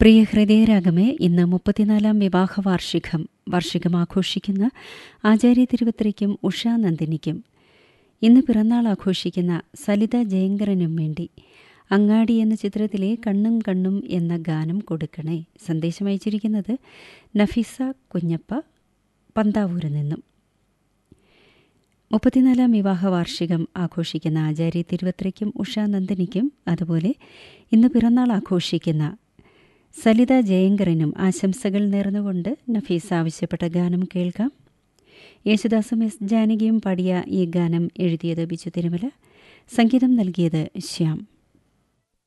പ്രിയ ഹൃദയരാഗമേ ഇന്ന് മുപ്പത്തിനാലാം വിവാഹ വാർഷികം വാർഷികം ആഘോഷിക്കുന്ന ആചാര്യ തിരുവത്രയ്ക്കും ഉഷാനന്ദിനിക്കും ഇന്ന് പിറന്നാൾ ആഘോഷിക്കുന്ന സലിത ജയങ്കരനും വേണ്ടി അങ്ങാടി എന്ന ചിത്രത്തിലെ കണ്ണും കണ്ണും എന്ന ഗാനം കൊടുക്കണേ സന്ദേശം അയച്ചിരിക്കുന്നത് നഫീസ കുഞ്ഞപ്പ പന്താവൂരിൽ നിന്നും മുപ്പത്തിനാലാം വിവാഹ വാർഷികം ആഘോഷിക്കുന്ന ആചാര്യ തിരുവത്രയ്ക്കും ഉഷാനന്ദനിക്കും അതുപോലെ ഇന്ന് പിറന്നാൾ ആഘോഷിക്കുന്ന സലിത ജയങ്കറിനും ആശംസകൾ നേർന്നുകൊണ്ട് നഫീസ് ആവശ്യപ്പെട്ട ഗാനം കേൾക്കാം യേശുദാസും എസ് ജാനകിയും പാടിയ ഈ ഗാനം എഴുതിയത് ബിജു തിരുമല സംഗീതം നൽകിയത് ശ്യാം